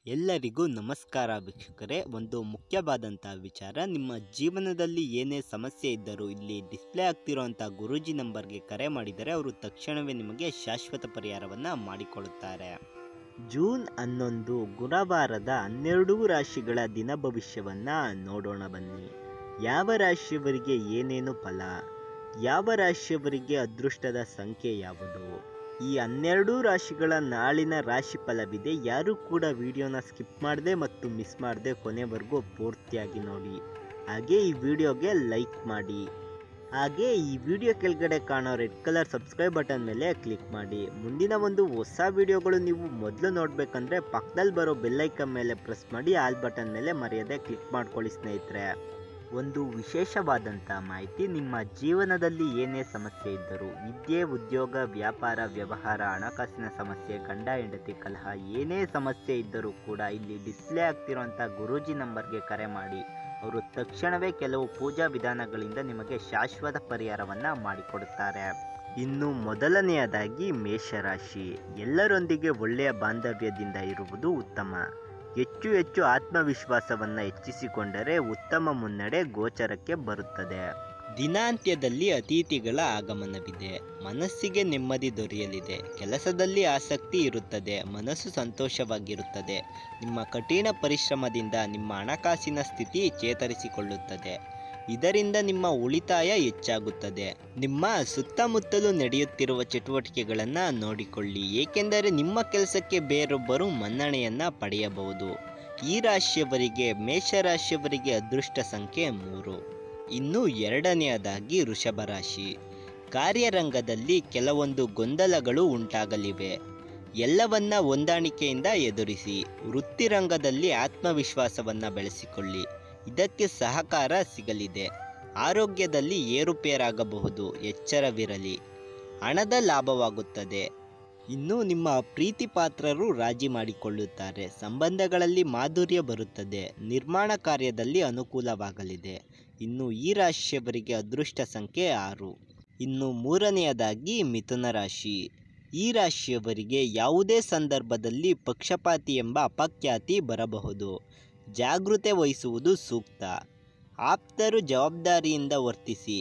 ಎಲ್ಲರಿಗೂ ನಮಸ್ಕಾರ ವೀಕ್ಷಕರೇ ಒಂದು ಮುಖ್ಯವಾದಂಥ ವಿಚಾರ ನಿಮ್ಮ ಜೀವನದಲ್ಲಿ ಏನೇ ಸಮಸ್ಯೆ ಇದ್ದರೂ ಇಲ್ಲಿ ಡಿಸ್ಪ್ಲೇ ಆಗ್ತಿರೋಂಥ ಗುರೂಜಿ ನಂಬರ್ಗೆ ಕರೆ ಮಾಡಿದರೆ ಅವರು ತಕ್ಷಣವೇ ನಿಮಗೆ ಶಾಶ್ವತ ಪರಿಹಾರವನ್ನು ಮಾಡಿಕೊಡುತ್ತಾರೆ ಜೂನ್ ಹನ್ನೊಂದು ಗುರುವಾರದ ಹನ್ನೆರಡು ರಾಶಿಗಳ ದಿನ ಭವಿಷ್ಯವನ್ನು ನೋಡೋಣ ಬನ್ನಿ ಯಾವ ರಾಶಿಯವರಿಗೆ ಏನೇನು ಫಲ ಯಾವ ರಾಶಿಯವರಿಗೆ ಅದೃಷ್ಟದ ಸಂಖ್ಯೆ ಯಾವುದು ಈ ಹನ್ನೆರಡು ರಾಶಿಗಳ ನಾಳಿನ ರಾಶಿ ಫಲವಿದೆ ಯಾರು ಕೂಡ ವಿಡಿಯೋನ ಸ್ಕಿಪ್ ಮಾಡದೆ ಮತ್ತು ಮಿಸ್ ಮಾಡದೆ ಕೊನೆವರೆಗೂ ಪೂರ್ತಿಯಾಗಿ ನೋಡಿ ಹಾಗೆ ಈ ವಿಡಿಯೋಗೆ ಲೈಕ್ ಮಾಡಿ ಹಾಗೆ ಈ ವಿಡಿಯೋ ಕೆಳಗಡೆ ಕಾಣೋ ರೆಡ್ ಕಲರ್ ಸಬ್ಸ್ಕ್ರೈಬ್ ಬಟನ್ ಮೇಲೆ ಕ್ಲಿಕ್ ಮಾಡಿ ಮುಂದಿನ ಒಂದು ಹೊಸ ವಿಡಿಯೋಗಳು ನೀವು ಮೊದಲು ನೋಡಬೇಕಂದ್ರೆ ಪಕ್ಕದಲ್ಲಿ ಬರೋ ಬೆಲ್ಲೈಕನ್ ಮೇಲೆ ಪ್ರೆಸ್ ಮಾಡಿ ಆಲ್ ಬಟನ್ ಮೇಲೆ ಮರೆಯದೆ ಕ್ಲಿಕ್ ಮಾಡ್ಕೊಳ್ಳಿ ಸ್ನೇಹಿತರೆ ಒಂದು ವಿಶೇಷವಾದಂಥ ಮಾಹಿತಿ ನಿಮ್ಮ ಜೀವನದಲ್ಲಿ ಏನೇ ಸಮಸ್ಯೆ ಇದ್ದರೂ ವಿದ್ಯೆ ಉದ್ಯೋಗ ವ್ಯಾಪಾರ ವ್ಯವಹಾರ ಹಣಕಾಸಿನ ಸಮಸ್ಯೆ ಗಂಡ ಹೆಂಡತಿ ಕಲಹ ಏನೇ ಸಮಸ್ಯೆ ಇದ್ದರೂ ಕೂಡ ಇಲ್ಲಿ ಡಿಸ್ಪ್ಲೇ ಆಗ್ತಿರೋಂಥ ಗುರೂಜಿ ನಂಬರ್ಗೆ ಕರೆ ಮಾಡಿ ಅವರು ತಕ್ಷಣವೇ ಕೆಲವು ಪೂಜಾ ವಿಧಾನಗಳಿಂದ ನಿಮಗೆ ಶಾಶ್ವತ ಪರಿಹಾರವನ್ನು ಮಾಡಿಕೊಡುತ್ತಾರೆ ಇನ್ನು ಮೊದಲನೆಯದಾಗಿ ಮೇಷರಾಶಿ ಎಲ್ಲರೊಂದಿಗೆ ಒಳ್ಳೆಯ ಬಾಂಧವ್ಯದಿಂದ ಇರುವುದು ಉತ್ತಮ ಹೆಚ್ಚು ಹೆಚ್ಚು ಆತ್ಮವಿಶ್ವಾಸವನ್ನು ಹೆಚ್ಚಿಸಿಕೊಂಡರೆ ಉತ್ತಮ ಮುನ್ನಡೆ ಗೋಚರಕ್ಕೆ ಬರುತ್ತದೆ ದಿನಾಂತ್ಯದಲ್ಲಿ ಅತಿಥಿಗಳ ಆಗಮನವಿದೆ ಮನಸ್ಸಿಗೆ ನೆಮ್ಮದಿ ದೊರೆಯಲಿದೆ ಕೆಲಸದಲ್ಲಿ ಆಸಕ್ತಿ ಇರುತ್ತದೆ ಮನಸ್ಸು ಸಂತೋಷವಾಗಿರುತ್ತದೆ ನಿಮ್ಮ ಕಠಿಣ ಪರಿಶ್ರಮದಿಂದ ನಿಮ್ಮ ಹಣಕಾಸಿನ ಸ್ಥಿತಿ ಚೇತರಿಸಿಕೊಳ್ಳುತ್ತದೆ ಇದರಿಂದ ನಿಮ್ಮ ಉಳಿತಾಯ ಹೆಚ್ಚಾಗುತ್ತದೆ ನಿಮ್ಮ ಸುತ್ತಮುತ್ತಲು ನಡೆಯುತ್ತಿರುವ ಚಟುವಟಿಕೆಗಳನ್ನು ನೋಡಿಕೊಳ್ಳಿ ಏಕೆಂದರೆ ನಿಮ್ಮ ಕೆಲಸಕ್ಕೆ ಬೇರೊಬ್ಬರು ಮನ್ನಣೆಯನ್ನು ಪಡೆಯಬಹುದು ಈ ರಾಶಿಯವರಿಗೆ ಮೇಷರಾಶಿಯವರಿಗೆ ಅದೃಷ್ಟ ಸಂಖ್ಯೆ ಮೂರು ಇನ್ನು ಎರಡನೆಯದಾಗಿ ವೃಷಭ ರಾಶಿ ಕಾರ್ಯರಂಗದಲ್ಲಿ ಕೆಲವೊಂದು ಗೊಂದಲಗಳು ಉಂಟಾಗಲಿವೆ ಎಲ್ಲವನ್ನ ಹೊಂದಾಣಿಕೆಯಿಂದ ಎದುರಿಸಿ ವೃತ್ತಿರಂಗದಲ್ಲಿ ಆತ್ಮವಿಶ್ವಾಸವನ್ನು ಬೆಳೆಸಿಕೊಳ್ಳಿ ಇದಕ್ಕೆ ಸಹಕಾರ ಸಿಗಲಿದೆ ಆರೋಗ್ಯದಲ್ಲಿ ಏರುಪೇರಾಗಬಹುದು ಎಚ್ಚರವಿರಲಿ ಹಣದ ಲಾಭವಾಗುತ್ತದೆ ಇನ್ನು ನಿಮ್ಮ ಪ್ರೀತಿ ಪಾತ್ರರು ರಾಜಿ ಮಾಡಿಕೊಳ್ಳುತ್ತಾರೆ ಸಂಬಂಧಗಳಲ್ಲಿ ಮಾಧುರ್ಯ ಬರುತ್ತದೆ ನಿರ್ಮಾಣ ಕಾರ್ಯದಲ್ಲಿ ಅನುಕೂಲವಾಗಲಿದೆ ಇನ್ನು ಈ ರಾಶಿಯವರಿಗೆ ಅದೃಷ್ಟ ಸಂಖ್ಯೆ ಆರು ಇನ್ನು ಮೂರನೆಯದಾಗಿ ಮಿಥುನ ರಾಶಿ ಈ ರಾಶಿಯವರಿಗೆ ಯಾವುದೇ ಸಂದರ್ಭದಲ್ಲಿ ಪಕ್ಷಪಾತಿ ಎಂಬ ಅಪಖ್ಯಾತಿ ಬರಬಹುದು ಜಾಗೃತೆ ವಹಿಸುವುದು ಸೂಕ್ತ ಆಪ್ತರು ಜವಾಬ್ದಾರಿಯಿಂದ ವರ್ತಿಸಿ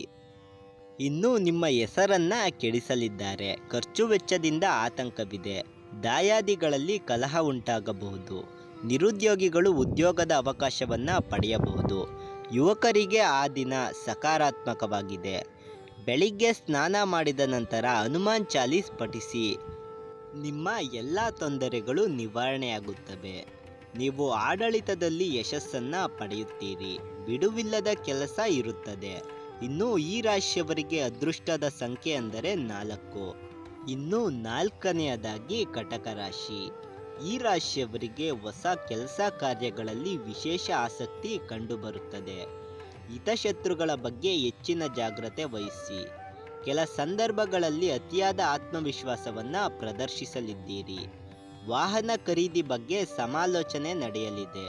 ಇನ್ನು ನಿಮ್ಮ ಹೆಸರನ್ನ ಕೆಡಿಸಲಿದ್ದಾರೆ ಖರ್ಚು ವೆಚ್ಚದಿಂದ ಆತಂಕವಿದೆ ದಾಯಾದಿಗಳಲ್ಲಿ ಕಲಹ ಉಂಟಾಗಬಹುದು ನಿರುದ್ಯೋಗಿಗಳು ಉದ್ಯೋಗದ ಅವಕಾಶವನ್ನು ಪಡೆಯಬಹುದು ಯುವಕರಿಗೆ ಆ ದಿನ ಸಕಾರಾತ್ಮಕವಾಗಿದೆ ಬೆಳಿಗ್ಗೆ ಸ್ನಾನ ಮಾಡಿದ ನಂತರ ಹನುಮಾನ್ ಚಾಲೀಸ್ ಪಠಿಸಿ ನಿಮ್ಮ ಎಲ್ಲ ತೊಂದರೆಗಳು ನಿವಾರಣೆಯಾಗುತ್ತವೆ ನೀವು ಆಡಳಿತದಲ್ಲಿ ಯಶಸ್ಸನ್ನು ಪಡೆಯುತ್ತೀರಿ ಬಿಡುವಿಲ್ಲದ ಕೆಲಸ ಇರುತ್ತದೆ ಇನ್ನು ಈ ರಾಶಿಯವರಿಗೆ ಅದೃಷ್ಟದ ಸಂಖ್ಯೆ ಅಂದರೆ ನಾಲ್ಕು ಇನ್ನು ನಾಲ್ಕನೆಯದಾಗಿ ಕಟಕ ರಾಶಿ ಈ ರಾಶಿಯವರಿಗೆ ಹೊಸ ಕೆಲಸ ಕಾರ್ಯಗಳಲ್ಲಿ ವಿಶೇಷ ಆಸಕ್ತಿ ಕಂಡುಬರುತ್ತದೆ ಹಿತಶತ್ರುಗಳ ಬಗ್ಗೆ ಹೆಚ್ಚಿನ ಜಾಗ್ರತೆ ವಹಿಸಿ ಕೆಲ ಸಂದರ್ಭಗಳಲ್ಲಿ ಅತಿಯಾದ ಆತ್ಮವಿಶ್ವಾಸವನ್ನು ಪ್ರದರ್ಶಿಸಲಿದ್ದೀರಿ ವಾಹನ ಖರೀದಿ ಬಗ್ಗೆ ಸಮಾಲೋಚನೆ ನಡೆಯಲಿದೆ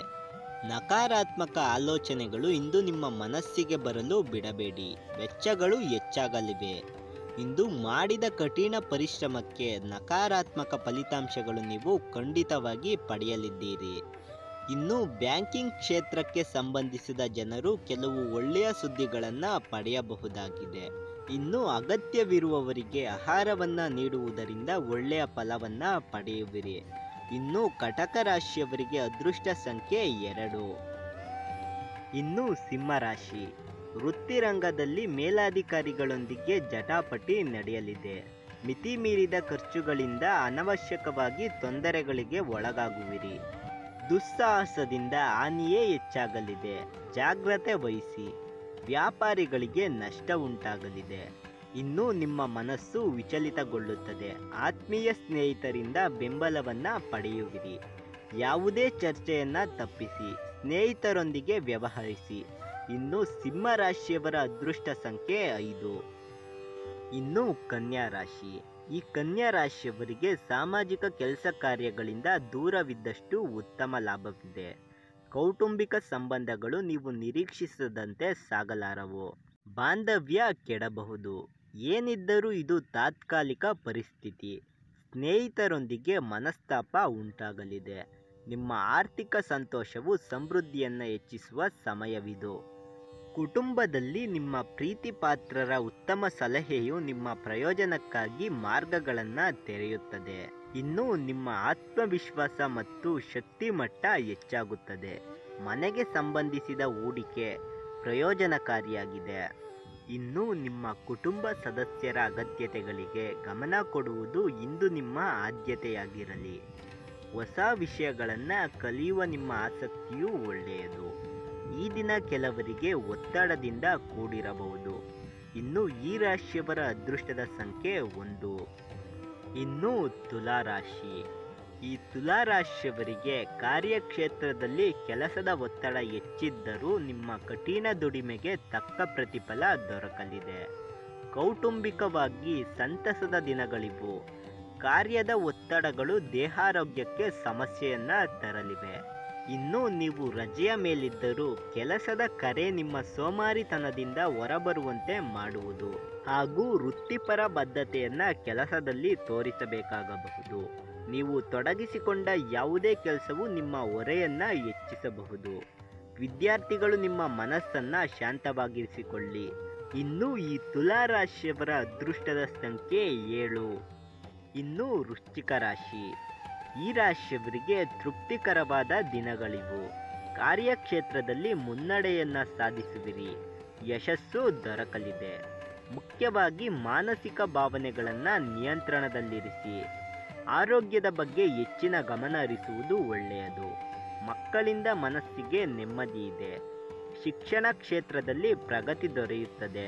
ನಕಾರಾತ್ಮಕ ಆಲೋಚನೆಗಳು ಇಂದು ನಿಮ್ಮ ಮನಸ್ಸಿಗೆ ಬರಲು ಬಿಡಬೇಡಿ ವೆಚ್ಚಗಳು ಹೆಚ್ಚಾಗಲಿವೆ ಇಂದು ಮಾಡಿದ ಕಠಿಣ ಪರಿಶ್ರಮಕ್ಕೆ ನಕಾರಾತ್ಮಕ ಫಲಿತಾಂಶಗಳು ನೀವು ಖಂಡಿತವಾಗಿ ಪಡೆಯಲಿದ್ದೀರಿ ಇನ್ನು ಬ್ಯಾಂಕಿಂಗ್ ಕ್ಷೇತ್ರಕ್ಕೆ ಸಂಬಂಧಿಸಿದ ಜನರು ಕೆಲವು ಒಳ್ಳೆಯ ಸುದ್ದಿಗಳನ್ನು ಪಡೆಯಬಹುದಾಗಿದೆ ಇನ್ನು ಅಗತ್ಯವಿರುವವರಿಗೆ ಆಹಾರವನ್ನು ನೀಡುವುದರಿಂದ ಒಳ್ಳೆಯ ಫಲವನ್ನು ಪಡೆಯುವಿರಿ ಇನ್ನು ಕಟಕ ರಾಶಿಯವರಿಗೆ ಅದೃಷ್ಟ ಸಂಖ್ಯೆ ಎರಡು ಇನ್ನು ಸಿಂಹರಾಶಿ ವೃತ್ತಿರಂಗದಲ್ಲಿ ಮೇಲಾಧಿಕಾರಿಗಳೊಂದಿಗೆ ಜಟಾಪಟಿ ನಡೆಯಲಿದೆ ಮಿತಿ ಮೀರಿದ ಖರ್ಚುಗಳಿಂದ ಅನವಶ್ಯಕವಾಗಿ ತೊಂದರೆಗಳಿಗೆ ಒಳಗಾಗುವಿರಿ ದುಸ್ಸಾಹಸದಿಂದ ಹಾನಿಯೇ ಹೆಚ್ಚಾಗಲಿದೆ ಜಾಗ್ರತೆ ವಹಿಸಿ ವ್ಯಾಪಾರಿಗಳಿಗೆ ನಷ್ಟ ಉಂಟಾಗಲಿದೆ ಇನ್ನು ನಿಮ್ಮ ಮನಸ್ಸು ವಿಚಲಿತಗೊಳ್ಳುತ್ತದೆ ಆತ್ಮೀಯ ಸ್ನೇಹಿತರಿಂದ ಬೆಂಬಲವನ್ನ ಪಡೆಯುವಿರಿ ಯಾವುದೇ ಚರ್ಚೆಯನ್ನ ತಪ್ಪಿಸಿ ಸ್ನೇಹಿತರೊಂದಿಗೆ ವ್ಯವಹರಿಸಿ ಇನ್ನು ಸಿಂಹ ರಾಶಿಯವರ ಅದೃಷ್ಟ ಸಂಖ್ಯೆ ಐದು ಇನ್ನು ಕನ್ಯಾ ರಾಶಿ ಈ ಕನ್ಯಾ ರಾಶಿಯವರಿಗೆ ಸಾಮಾಜಿಕ ಕೆಲಸ ಕಾರ್ಯಗಳಿಂದ ದೂರವಿದ್ದಷ್ಟು ಉತ್ತಮ ಲಾಭವಿದೆ ಕೌಟುಂಬಿಕ ಸಂಬಂಧಗಳು ನೀವು ನಿರೀಕ್ಷಿಸದಂತೆ ಸಾಗಲಾರವು ಬಾಂಧವ್ಯ ಕೆಡಬಹುದು ಏನಿದ್ದರೂ ಇದು ತಾತ್ಕಾಲಿಕ ಪರಿಸ್ಥಿತಿ ಸ್ನೇಹಿತರೊಂದಿಗೆ ಮನಸ್ತಾಪ ಉಂಟಾಗಲಿದೆ ನಿಮ್ಮ ಆರ್ಥಿಕ ಸಂತೋಷವು ಸಮೃದ್ಧಿಯನ್ನು ಹೆಚ್ಚಿಸುವ ಸಮಯವಿದು ಕುಟುಂಬದಲ್ಲಿ ನಿಮ್ಮ ಪ್ರೀತಿ ಪಾತ್ರರ ಉತ್ತಮ ಸಲಹೆಯು ನಿಮ್ಮ ಪ್ರಯೋಜನಕ್ಕಾಗಿ ಮಾರ್ಗಗಳನ್ನು ತೆರೆಯುತ್ತದೆ ಇನ್ನು ನಿಮ್ಮ ಆತ್ಮವಿಶ್ವಾಸ ಮತ್ತು ಶಕ್ತಿ ಮಟ್ಟ ಹೆಚ್ಚಾಗುತ್ತದೆ ಮನೆಗೆ ಸಂಬಂಧಿಸಿದ ಹೂಡಿಕೆ ಪ್ರಯೋಜನಕಾರಿಯಾಗಿದೆ ಇನ್ನು ನಿಮ್ಮ ಕುಟುಂಬ ಸದಸ್ಯರ ಅಗತ್ಯತೆಗಳಿಗೆ ಗಮನ ಕೊಡುವುದು ಇಂದು ನಿಮ್ಮ ಆದ್ಯತೆಯಾಗಿರಲಿ ಹೊಸ ವಿಷಯಗಳನ್ನು ಕಲಿಯುವ ನಿಮ್ಮ ಆಸಕ್ತಿಯು ಒಳ್ಳೆಯದು ಈ ದಿನ ಕೆಲವರಿಗೆ ಒತ್ತಡದಿಂದ ಕೂಡಿರಬಹುದು ಇನ್ನು ಈ ರಾಶಿಯವರ ಅದೃಷ್ಟದ ಸಂಖ್ಯೆ ಒಂದು ಇನ್ನು ತುಲಾರಾಶಿ ಈ ತುಲಾರಾಶಿಯವರಿಗೆ ಕಾರ್ಯಕ್ಷೇತ್ರದಲ್ಲಿ ಕೆಲಸದ ಒತ್ತಡ ಹೆಚ್ಚಿದ್ದರೂ ನಿಮ್ಮ ಕಠಿಣ ದುಡಿಮೆಗೆ ತಕ್ಕ ಪ್ರತಿಫಲ ದೊರಕಲಿದೆ ಕೌಟುಂಬಿಕವಾಗಿ ಸಂತಸದ ದಿನಗಳಿವು ಕಾರ್ಯದ ಒತ್ತಡಗಳು ದೇಹಾರೋಗ್ಯಕ್ಕೆ ಸಮಸ್ಯೆಯನ್ನ ತರಲಿವೆ ಇನ್ನು ನೀವು ರಜೆಯ ಮೇಲಿದ್ದರೂ ಕೆಲಸದ ಕರೆ ನಿಮ್ಮ ಸೋಮಾರಿತನದಿಂದ ಹೊರಬರುವಂತೆ ಮಾಡುವುದು ಹಾಗೂ ವೃತ್ತಿಪರ ಬದ್ಧತೆಯನ್ನ ಕೆಲಸದಲ್ಲಿ ತೋರಿಸಬೇಕಾಗಬಹುದು ನೀವು ತೊಡಗಿಸಿಕೊಂಡ ಯಾವುದೇ ಕೆಲಸವು ನಿಮ್ಮ ಹೊರೆಯನ್ನ ಹೆಚ್ಚಿಸಬಹುದು ವಿದ್ಯಾರ್ಥಿಗಳು ನಿಮ್ಮ ಮನಸ್ಸನ್ನ ಶಾಂತವಾಗಿರಿಸಿಕೊಳ್ಳಿ ಇನ್ನು ಈ ತುಲಾರಾಶಿಯವರ ಅದೃಷ್ಟದ ಸಂಖ್ಯೆ ಏಳು ಇನ್ನು ವೃಶ್ಚಿಕ ರಾಶಿ ಈ ರಾಶಿಯವರಿಗೆ ತೃಪ್ತಿಕರವಾದ ದಿನಗಳಿವು ಕಾರ್ಯಕ್ಷೇತ್ರದಲ್ಲಿ ಮುನ್ನಡೆಯನ್ನ ಸಾಧಿಸುವಿರಿ ಯಶಸ್ಸು ದೊರಕಲಿದೆ ಮುಖ್ಯವಾಗಿ ಮಾನಸಿಕ ಭಾವನೆಗಳನ್ನು ನಿಯಂತ್ರಣದಲ್ಲಿರಿಸಿ ಆರೋಗ್ಯದ ಬಗ್ಗೆ ಹೆಚ್ಚಿನ ಗಮನ ಹರಿಸುವುದು ಒಳ್ಳೆಯದು ಮಕ್ಕಳಿಂದ ಮನಸ್ಸಿಗೆ ನೆಮ್ಮದಿ ಇದೆ ಶಿಕ್ಷಣ ಕ್ಷೇತ್ರದಲ್ಲಿ ಪ್ರಗತಿ ದೊರೆಯುತ್ತದೆ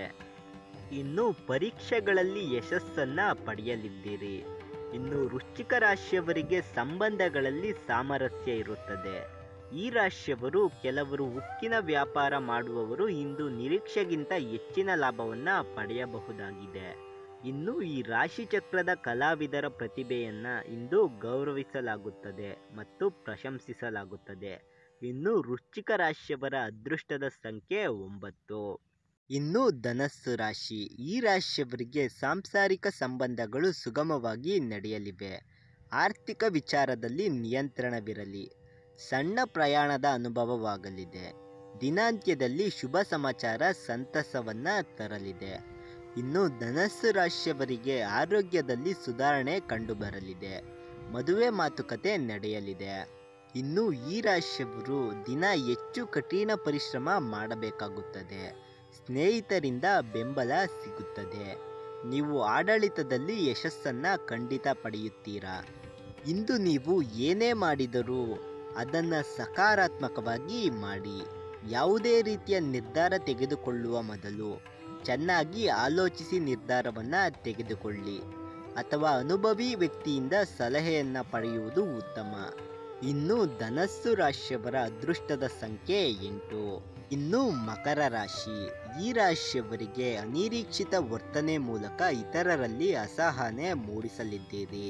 ಇನ್ನು ಪರೀಕ್ಷೆಗಳಲ್ಲಿ ಯಶಸ್ಸನ್ನ ಪಡೆಯಲಿದ್ದೀರಿ ಇನ್ನು ವೃಶ್ಚಿಕ ರಾಶಿಯವರಿಗೆ ಸಂಬಂಧಗಳಲ್ಲಿ ಸಾಮರಸ್ಯ ಇರುತ್ತದೆ ಈ ರಾಶಿಯವರು ಕೆಲವರು ಉಕ್ಕಿನ ವ್ಯಾಪಾರ ಮಾಡುವವರು ಇಂದು ನಿರೀಕ್ಷೆಗಿಂತ ಹೆಚ್ಚಿನ ಲಾಭವನ್ನ ಪಡೆಯಬಹುದಾಗಿದೆ ಇನ್ನು ಈ ರಾಶಿ ಚಕ್ರದ ಕಲಾವಿದರ ಪ್ರತಿಭೆಯನ್ನ ಇಂದು ಗೌರವಿಸಲಾಗುತ್ತದೆ ಮತ್ತು ಪ್ರಶಂಸಿಸಲಾಗುತ್ತದೆ ಇನ್ನು ವೃಶ್ಚಿಕ ರಾಶಿಯವರ ಅದೃಷ್ಟದ ಸಂಖ್ಯೆ ಒಂಬತ್ತು ಇನ್ನು ಧನಸ್ಸು ರಾಶಿ ಈ ರಾಶಿಯವರಿಗೆ ಸಾಂಸಾರಿಕ ಸಂಬಂಧಗಳು ಸುಗಮವಾಗಿ ನಡೆಯಲಿವೆ ಆರ್ಥಿಕ ವಿಚಾರದಲ್ಲಿ ನಿಯಂತ್ರಣವಿರಲಿ ಸಣ್ಣ ಪ್ರಯಾಣದ ಅನುಭವವಾಗಲಿದೆ ದಿನಾಂತ್ಯದಲ್ಲಿ ಶುಭ ಸಮಾಚಾರ ಸಂತಸವನ್ನ ತರಲಿದೆ ಇನ್ನು ಧನಸ್ಸು ರಾಶಿಯವರಿಗೆ ಆರೋಗ್ಯದಲ್ಲಿ ಸುಧಾರಣೆ ಕಂಡುಬರಲಿದೆ ಮದುವೆ ಮಾತುಕತೆ ನಡೆಯಲಿದೆ ಇನ್ನು ಈ ರಾಶಿಯವರು ದಿನ ಹೆಚ್ಚು ಕಠಿಣ ಪರಿಶ್ರಮ ಮಾಡಬೇಕಾಗುತ್ತದೆ ಸ್ನೇಹಿತರಿಂದ ಬೆಂಬಲ ಸಿಗುತ್ತದೆ ನೀವು ಆಡಳಿತದಲ್ಲಿ ಯಶಸ್ಸನ್ನ ಖಂಡಿತ ಪಡೆಯುತ್ತೀರಾ ಇಂದು ನೀವು ಏನೇ ಮಾಡಿದರೂ ಅದನ್ನು ಸಕಾರಾತ್ಮಕವಾಗಿ ಮಾಡಿ ಯಾವುದೇ ರೀತಿಯ ನಿರ್ಧಾರ ತೆಗೆದುಕೊಳ್ಳುವ ಮೊದಲು ಚೆನ್ನಾಗಿ ಆಲೋಚಿಸಿ ನಿರ್ಧಾರವನ್ನು ತೆಗೆದುಕೊಳ್ಳಿ ಅಥವಾ ಅನುಭವಿ ವ್ಯಕ್ತಿಯಿಂದ ಸಲಹೆಯನ್ನು ಪಡೆಯುವುದು ಉತ್ತಮ ಇನ್ನು ಧನಸ್ಸು ರಾಶಿಯವರ ಅದೃಷ್ಟದ ಸಂಖ್ಯೆ ಎಂಟು ಇನ್ನು ಮಕರ ರಾಶಿ ಈ ರಾಶಿಯವರಿಗೆ ಅನಿರೀಕ್ಷಿತ ವರ್ತನೆ ಮೂಲಕ ಇತರರಲ್ಲಿ ಅಸಹನೆ ಮೂಡಿಸಲಿದ್ದೀರಿ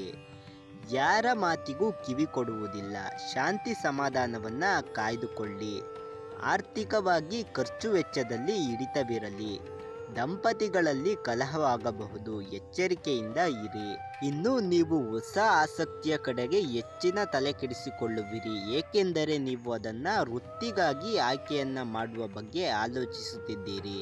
ಯಾರ ಮಾತಿಗೂ ಕಿವಿ ಕೊಡುವುದಿಲ್ಲ ಶಾಂತಿ ಸಮಾಧಾನವನ್ನ ಕಾಯ್ದುಕೊಳ್ಳಿ ಆರ್ಥಿಕವಾಗಿ ಖರ್ಚು ವೆಚ್ಚದಲ್ಲಿ ಹಿಡಿತವಿರಲಿ ದಂಪತಿಗಳಲ್ಲಿ ಕಲಹವಾಗಬಹುದು ಎಚ್ಚರಿಕೆಯಿಂದ ಇರಿ ಇನ್ನು ನೀವು ಹೊಸ ಆಸಕ್ತಿಯ ಕಡೆಗೆ ಹೆಚ್ಚಿನ ತಲೆ ಕೆಡಿಸಿಕೊಳ್ಳುವಿರಿ ಏಕೆಂದರೆ ನೀವು ಅದನ್ನು ವೃತ್ತಿಗಾಗಿ ಆಯ್ಕೆಯನ್ನ ಮಾಡುವ ಬಗ್ಗೆ ಆಲೋಚಿಸುತ್ತಿದ್ದೀರಿ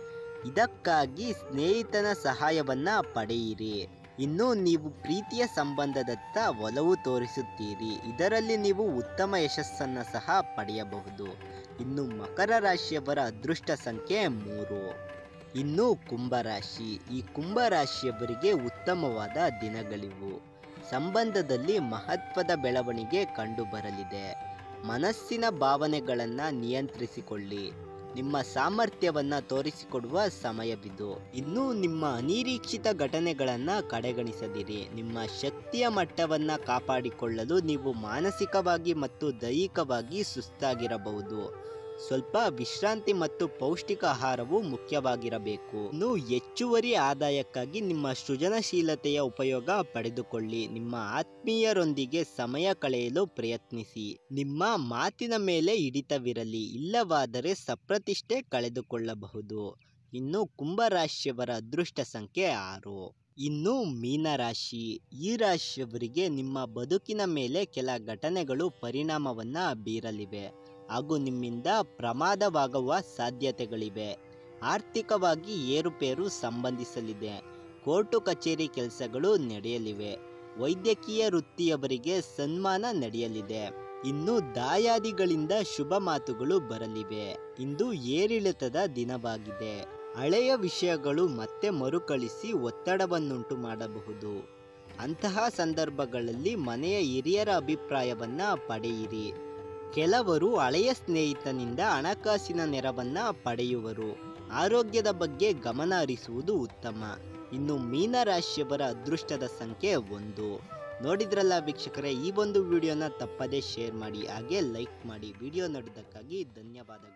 ಇದಕ್ಕಾಗಿ ಸ್ನೇಹಿತನ ಸಹಾಯವನ್ನ ಪಡೆಯಿರಿ ಇನ್ನು ನೀವು ಪ್ರೀತಿಯ ಸಂಬಂಧದತ್ತ ಒಲವು ತೋರಿಸುತ್ತೀರಿ ಇದರಲ್ಲಿ ನೀವು ಉತ್ತಮ ಯಶಸ್ಸನ್ನು ಸಹ ಪಡೆಯಬಹುದು ಇನ್ನು ಮಕರ ರಾಶಿಯವರ ಅದೃಷ್ಟ ಸಂಖ್ಯೆ ಮೂರು ಇನ್ನು ಕುಂಭರಾಶಿ ಈ ಕುಂಭರಾಶಿಯವರಿಗೆ ಉತ್ತಮವಾದ ದಿನಗಳಿವು ಸಂಬಂಧದಲ್ಲಿ ಮಹತ್ವದ ಬೆಳವಣಿಗೆ ಕಂಡುಬರಲಿದೆ ಮನಸ್ಸಿನ ಭಾವನೆಗಳನ್ನು ನಿಯಂತ್ರಿಸಿಕೊಳ್ಳಿ ನಿಮ್ಮ ಸಾಮರ್ಥ್ಯವನ್ನು ತೋರಿಸಿಕೊಡುವ ಸಮಯವಿದು ಇನ್ನು ನಿಮ್ಮ ಅನಿರೀಕ್ಷಿತ ಘಟನೆಗಳನ್ನು ಕಡೆಗಣಿಸದಿರಿ ನಿಮ್ಮ ಶಕ್ತಿಯ ಮಟ್ಟವನ್ನು ಕಾಪಾಡಿಕೊಳ್ಳಲು ನೀವು ಮಾನಸಿಕವಾಗಿ ಮತ್ತು ದೈಹಿಕವಾಗಿ ಸುಸ್ತಾಗಿರಬಹುದು ಸ್ವಲ್ಪ ವಿಶ್ರಾಂತಿ ಮತ್ತು ಪೌಷ್ಟಿಕ ಆಹಾರವು ಮುಖ್ಯವಾಗಿರಬೇಕು ಇನ್ನು ಹೆಚ್ಚುವರಿ ಆದಾಯಕ್ಕಾಗಿ ನಿಮ್ಮ ಸೃಜನಶೀಲತೆಯ ಉಪಯೋಗ ಪಡೆದುಕೊಳ್ಳಿ ನಿಮ್ಮ ಆತ್ಮೀಯರೊಂದಿಗೆ ಸಮಯ ಕಳೆಯಲು ಪ್ರಯತ್ನಿಸಿ ನಿಮ್ಮ ಮಾತಿನ ಮೇಲೆ ಹಿಡಿತವಿರಲಿ ಇಲ್ಲವಾದರೆ ಸಪ್ರತಿಷ್ಠೆ ಕಳೆದುಕೊಳ್ಳಬಹುದು ಇನ್ನು ಕುಂಭರಾಶಿಯವರ ಅದೃಷ್ಟ ಸಂಖ್ಯೆ ಆರು ಇನ್ನು ಮೀನರಾಶಿ ಈ ರಾಶಿಯವರಿಗೆ ನಿಮ್ಮ ಬದುಕಿನ ಮೇಲೆ ಕೆಲ ಘಟನೆಗಳು ಪರಿಣಾಮವನ್ನು ಬೀರಲಿವೆ ಹಾಗೂ ನಿಮ್ಮಿಂದ ಪ್ರಮಾದವಾಗುವ ಸಾಧ್ಯತೆಗಳಿವೆ ಆರ್ಥಿಕವಾಗಿ ಏರುಪೇರು ಸಂಬಂಧಿಸಲಿದೆ ಕೋರ್ಟು ಕಚೇರಿ ಕೆಲಸಗಳು ನಡೆಯಲಿವೆ ವೈದ್ಯಕೀಯ ವೃತ್ತಿಯವರಿಗೆ ಸನ್ಮಾನ ನಡೆಯಲಿದೆ ಇನ್ನು ದಾಯಾದಿಗಳಿಂದ ಶುಭ ಮಾತುಗಳು ಬರಲಿವೆ ಇಂದು ಏರಿಳಿತದ ದಿನವಾಗಿದೆ ಹಳೆಯ ವಿಷಯಗಳು ಮತ್ತೆ ಮರುಕಳಿಸಿ ಒತ್ತಡವನ್ನುಂಟು ಮಾಡಬಹುದು ಅಂತಹ ಸಂದರ್ಭಗಳಲ್ಲಿ ಮನೆಯ ಹಿರಿಯರ ಅಭಿಪ್ರಾಯವನ್ನ ಪಡೆಯಿರಿ ಕೆಲವರು ಹಳೆಯ ಸ್ನೇಹಿತನಿಂದ ಹಣಕಾಸಿನ ನೆರವನ್ನ ಪಡೆಯುವರು ಆರೋಗ್ಯದ ಬಗ್ಗೆ ಗಮನ ಹರಿಸುವುದು ಉತ್ತಮ ಇನ್ನು ಮೀನರಾಶಿಯವರ ಅದೃಷ್ಟದ ಸಂಖ್ಯೆ ಒಂದು ನೋಡಿದ್ರಲ್ಲ ವೀಕ್ಷಕರೇ ಈ ಒಂದು ವಿಡಿಯೋನ ತಪ್ಪದೇ ಶೇರ್ ಮಾಡಿ ಹಾಗೆ ಲೈಕ್ ಮಾಡಿ ವಿಡಿಯೋ ನೋಡಿದ್ದಕ್ಕಾಗಿ ಧನ್ಯವಾದಗಳು